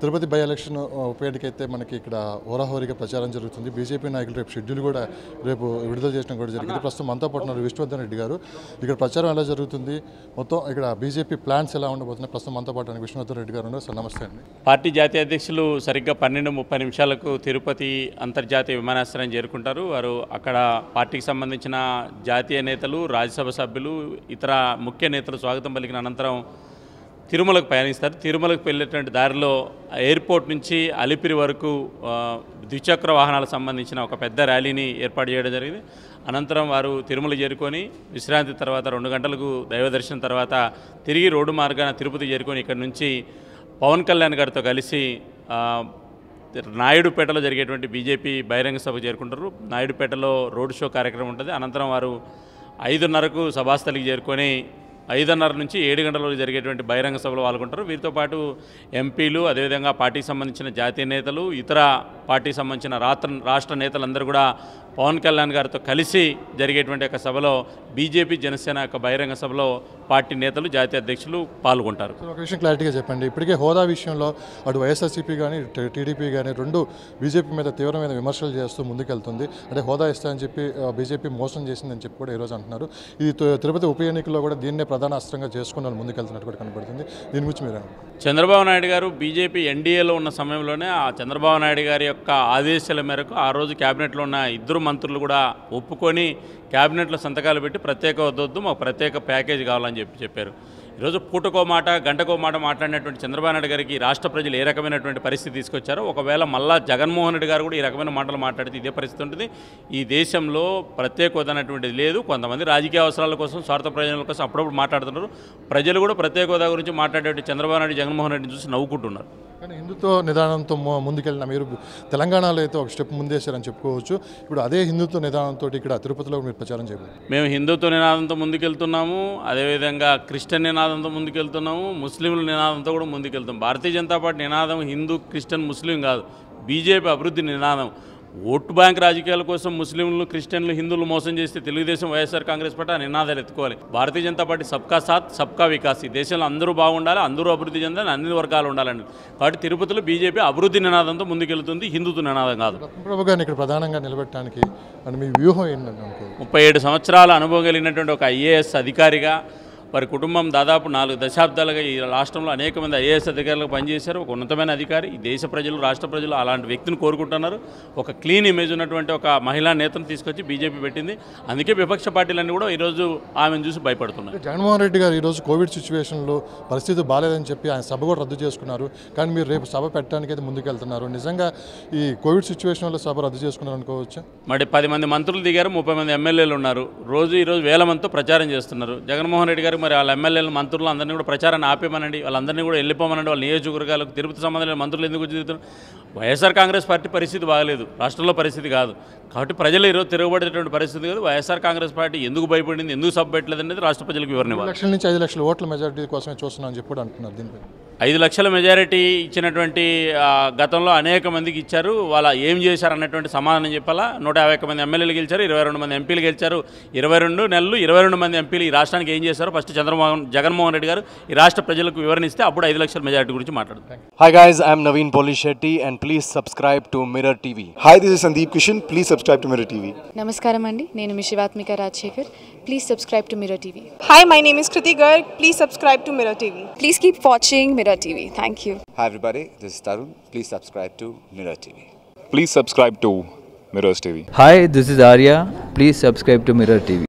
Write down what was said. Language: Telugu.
తిరుపతి బై ఎలక్షన్ ఉప ఎన్నిక అయితే మనకి ఇక్కడ హోరాహోరీగా ప్రచారం జరుగుతుంది బీజేపీ నాయకులు రేపు షెడ్యూల్ కూడా రేపు విడుదల చేయడం కూడా జరిగింది ప్రస్తుతం మనతో పాటు ఉన్నారు విష్ణువర్ధన్ రెడ్డి గారు ఇక్కడ ప్రచారం ఎలా జరుగుతుంది మొత్తం ఇక్కడ బీజేపీ ప్లాన్స్ ఎలా ఉండబోతున్నాయి ప్రస్తుతం మనతో పాటు ఉన్నారు విష్ణువర్ధన్ రెడ్డి గారు ఉన్నారు సార్ నమస్తే అండి పార్టీ జాతీయ అధ్యక్షులు సరిగ్గా పన్నెండు ముప్పై నిమిషాలకు తిరుపతి అంతర్జాతీయ విమానాశ్రయం చేరుకుంటారు వారు అక్కడ పార్టీకి సంబంధించిన జాతీయ నేతలు రాజ్యసభ సభ్యులు ఇతర ముఖ్య నేతలు స్వాగతం పలికిన అనంతరం తిరుమలకు పయనిస్తారు తిరుమలకు వెళ్ళేటువంటి దారిలో ఎయిర్పోర్ట్ నుంచి అలిపిరి వరకు ఆ, ద్విచక్ర వాహనాలకు సంబంధించిన ఒక పెద్ద ర్యాలీని ఏర్పాటు చేయడం జరిగింది అనంతరం వారు తిరుమల చేరుకొని విశ్రాంతి తర్వాత రెండు గంటలకు దైవ దర్శనం తర్వాత తిరిగి రోడ్డు మార్గాన తిరుపతి చేరుకొని ఇక్కడ నుంచి పవన్ కళ్యాణ్ గారితో కలిసి ఆ, నాయుడుపేటలో జరిగేటువంటి బీజేపీ బహిరంగ సభకు చేరుకుంటారు నాయుడుపేటలో రోడ్ షో కార్యక్రమం ఉంటుంది అనంతరం వారు ఐదున్నరకు సభాస్థలికి చేరుకొని ఐదున్నర నుంచి ఏడు గంటల వరకు జరిగేటువంటి బహిరంగ సభలో పాల్గొంటారు వీరితో పాటు ఎంపీలు అదేవిధంగా పార్టీకి సంబంధించిన జాతీయ నేతలు ఇతర పార్టీకి సంబంధించిన రాష్ట్ర రాష్ట్ర నేతలందరూ కూడా పవన్ కళ్యాణ్ గారితో కలిసి జరిగేటువంటి ఒక సభలో బీజేపీ జనసేన యొక్క బహిరంగ సభలో పార్టీ నేతలు జాతీయ అధ్యక్షులు పాల్గొంటారు సార్ ఒక విషయం క్లారిటీగా చెప్పండి ఇప్పటికే హోదా విషయంలో అటు వైఎస్ఆర్సీపీ కానీ టీ- టీడీపీ కానీ రెండు బీజేపీ మీద తీవ్రమైన విమర్శలు చేస్తూ ముందుకెళ్తుంది అంటే హోదా ఇస్తాయని చెప్పి ఆ, బీజేపీ మోసం చేసిందని చెప్పి కూడా ఈరోజు అంటున్నారు ఇది తి- తిరుపతి ఉప ఎన్నికల్లో కూడా దీన్నే ప్రధాన అస్త్రంగా చేసుకుని వాళ్ళు ముందుకెళ్తున్నట్టు కూడా కనబడుతుంది దీని గురించి మీరు ఏమంటారు? చంద్రబాబు నాయుడు గారు బీజేపీ ఎన్డీఏలో ఉన్న సమయంలోనే ఆ చంద్రబాబు నాయుడు గారి యొక్క ఆదేశాల మేరకు ఆ రోజు క్యాబినెట్లో ఉన్న ఇద్దరు మంత్రులు కూడా ఒప్పుకొని క్యాబినెట్లో సంతకాలు పెట్టి ప్రత్యేక వద్దొద్దు మాకు ప్రత్యేక ప్యాకేజ్ కావాలని చెప్పి చెప్పారు ఈరోజు పూటకో మాట గంటకో మాట మాట్లాడినటువంటి చంద్రబాబు నాయుడు గారికి రాష్ట్ర ప్రజలు ఏ రకమైనటువంటి పరిస్థితి తీసుకొచ్చారో ఒకవేళ మళ్ళా జగన్మోహన్ రెడ్డి గారు కూడా ఈ రకమైన మాటలు మాట్లాడితే ఇదే పరిస్థితి ఉంటుంది ఈ దేశంలో ప్రత్యేక హోదా అనేటువంటిది లేదు కొంతమంది రాజకీయ అవసరాల కోసం స్వార్థ ప్రయోజనాల కోసం అప్పుడప్పుడు మాట్లాడుతున్నారు ప్రజలు కూడా ప్రత్యేక హోదా గురించి మాట్లాడేటువంటి చంద్రబాబు నాయుడు జగన్మోహన్ రెడ్డిని చూసి నవ్వుకుంటున్నారు కానీ హిందుత్వ నిదానంతో మొ- ముందుకెళ్ళిన మీరు తెలంగాణలో అయితే ఒక స్టెప్ ముందేశారని చెప్పుకోవచ్చు ఇప్పుడు అదే హిందుత్వ నిదానంతో ఇక్కడ తిరుపతిలో మీరు ప్రచారం చేయబోతున్నారు మేము హిందుత్వ నినాదంతో ముందుకెళ్తున్నాము అదేవిధంగా క్రిస్టియన్ నినాదంతో ముందుకెళ్తున్నాము ముస్లింల నినాదంతో కూడా ముందుకెళ్తాం భారతీయ జనతా పార్టీ నినాదం హిందూ క్రిస్టియన్ ముస్లిం కాదు బీజేపీ అభివృద్ధి నినాదం ఓటు బ్యాంక్ రాజకీయాల కోసం ముస్లింలు క్రిస్టియన్లు హిందువులు మోసం చేస్తే తెలుగుదేశం వైఎస్ఆర్ కాంగ్రెస్ పార్టీ ఆ నినాదాలు ఎత్తుకోవాలి భారతీయ జనతా పార్టీ సబ్కా సాత్ సబ్కా వికాస్ ఈ దేశంలో అందరూ బాగుండాలి అందరూ అభివృద్ధి చెందాలి అన్ని వర్గాలు ఉండాలండి కాబట్టి తిరుపతిలో బీజేపీ అభివృద్ధి నినాదంతో ముందుకెళ్తుంది హిందుత్వ నినాదం కాదు రత్నప్రభు గారిని ఇక్కడ ప్రధానంగా నిలబెట్టడానికి అండ్ మీ వ్యూహం ఏంటంటే అనుకో ముప్పై ఏడు సంవత్సరాల అనుభవం కలిగినటువంటి ఒక ఐఏఎస్ అధికారిగా వారి కుటుంబం దాదాపు నాలుగు దశాబ్దాలుగా ఈ రాష్ట్రంలో అనేక మంది ఐఏఎస్ అధికారులకు పనిచేశారు ఒక ఉన్నతమైన అధికారి ఈ దేశ ప్రజలు రాష్ట్ర ప్రజలు అలాంటి వ్యక్తిని కోరుకుంటున్నారు ఒక క్లీన్ ఇమేజ్ ఉన్నటువంటి ఒక మహిళా నేతను తీసుకొచ్చి బీజేపీ పెట్టింది అందుకే విపక్ష పార్టీలన్నీ కూడా ఈరోజు ఆమెను చూసి భయపడుతున్నారు జగన్మోహన్ రెడ్డి గారు ఈరోజు కోవిడ్ సిచ్యువేషన్లో పరిస్థితి బాగాలేదని చెప్పి ఆయన సభ కూడా రద్దు చేసుకున్నారు కానీ మీరు రేపు సభ పెట్టడానికి అయితే ముందుకెళ్తున్నారు నిజంగా ఈ కోవిడ్ సిచ్యువేషన్లో సభ రద్దు చేసుకున్నారు అనుకోవచ్చు మరి పది మంది మంత్రులు దిగారు ముప్పై మంది ఎమ్మెల్యేలు ఉన్నారు రోజు ఈరోజు వేల మందితో ప్రచారం చేస్తున్నారు జగన్మోహన్ రెడ్డి గారు మరి వాళ్ళ ఎమ్మెల్యేలు మంత్రులు అందరినీ కూడా ప్రచారాన్ని ఆపేమనండి వాళ్ళందరినీ కూడా వెళ్ళిపోమనండి వాళ్ళ నియోజకవర్గాలకు తిరుపతి సంబంధం లేని మంత్రులు ఎందుకు తిరుగుతున్నారు వైఎస్ఆర్ కాంగ్రెస్ పార్టీ పరిస్థితి బాగలేదు రాష్ట్రంలో పరిస్థితి కాదు కాబట్టి ప్రజలు ఈరోజు తిరగబడేటువంటి పరిస్థితి కాదు వైఎస్ఆర్ కాంగ్రెస్ పార్టీ ఎందుకు భయపడింది ఎందుకు సభ పెట్టలేదు అనేది రాష్ట్ర ప్రజలకు వివరణ ఐదు ఇవ్వాలి లక్షల నుంచి ఐదు లక్షల ఓట్ల మెజారిటీ కోసమే చూస్తున్నాం అని చెప్పి కూడా అంటున్నారు దీనిపై ఐదు లక్షల మెజారిటీ ఇచ్చినటువంటి ఆ, గతంలో అనేక మందికి ఇచ్చారు వాళ్ళ ఏం చేశారు అన్నటువంటి సమాధానం చెప్పాలా నూట యాభై ఒక్క మంది ఎమ్మెల్యేలు గెలిచారు ఇరవై రెండు మంది ఎంపీలు గెలిచారు ఇరవై రెండు నెలలు ఇరవై రెండు మంది ఎంపీలు ఈ రాష్ట్రానికి ఏం చేశారో ఫస్ట్ చంద్రమోహన్ జగన్మోహన్ రెడ్డి గారు ఈ రాష్ట్ర ప్రజలకు వివరణిస్తే అప్పుడు ఐదు లక్షల మెజారిటీ గురించి మాట్లాడతారు Hi guys, I'm Naveen Polishetty and please subscribe to Mirror TV. Hi, this is Sandeep Kishan. Please subscribe to Mirror TV. నమస్కారం అండి నేను మీ Shivathmika Rajashekar please subscribe to Mirror TV Hi, my name is Kriti Garg. Please subscribe to Mirror TV. Please keep watching Mirror TV thank you Hi everybody, this is Tarun. Please subscribe to Mirror TV. Please subscribe to Mirrors TV. Hi, this is Arya. Please subscribe to Mirror TV.